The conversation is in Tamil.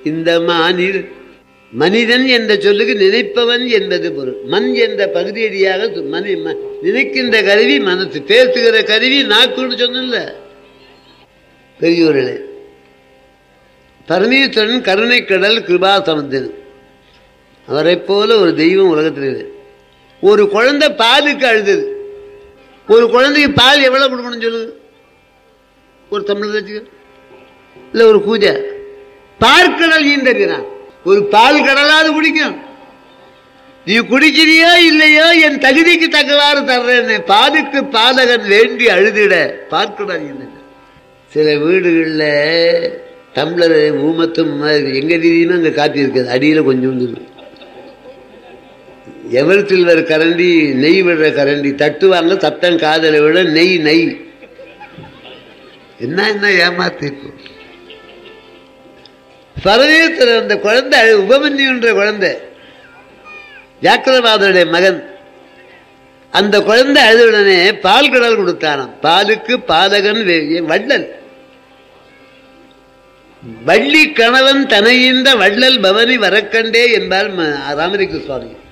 இந்த மானில் மனிதன் என்ற சொல்லுக்கு நினைப்பவன் என்பது பொருள் மண் என்ற பகுதியடியாக சொ- மனி ம- நினைக்கின்ற கருவி மனசு பேசுகிற கருவி நாக்குன்னு சொன்னல பெரியோர்களே பரமேஸ்வரன் கருணை கடல் கிருபா சமுத்திரம் அவரைப் போல ஒரு தெய்வம் உலகத்தில் இல்லை ஒரு குழந்தை பாலுக்கு அழுதது ஒரு குழந்தைக்கு பால் எவ்வளவு கொடுக்கணும் சொல்லுங்க ஒரு தமிழ் வச்சுக்க இல்லை ஒரு பூஜை பார்க்கடல் ஈந்தறினான் ஒரு பால் கடலாவது குடிக்கும் நீ குடிக்கிறியோ இல்லையோ என் தகுதிக்கு தக்கவாறு தர்றேன்னு பாலுக்கு பாதகன் வேண்டி அழுதிட பார்க்கடல் ஈந்தறினான் சில வீடுகளில் டம்ளர் ஊமத்தும் எங்க ரீதியுமே அங்கே காப்பி இருக்காது அடியில் கொஞ்சம் எவர் சில்வர் கரண்டி நெய் விடுற கரண்டி தட்டுவாங்க சத்தம் காதலை விட நெய் நெய் என்ன என்ன ஏமாத்திருக்கும் பரமேஸ்வரர் அந்த குழந்தை அழு- உபமன்யுன்ற குழந்தை ஜாக்கிரவாதருடைய மகன் அந்த குழந்தை அழுதுடனே பால் கடல் கொடுத்தானாம் பாலுக்கு பாதகன் வே- வள்ளல் வள்ளி கணவன் தனையின்ற வள்ளல் பவனி வரக்கண்டே என்பார் ம- ராமலிங்க சுவாமி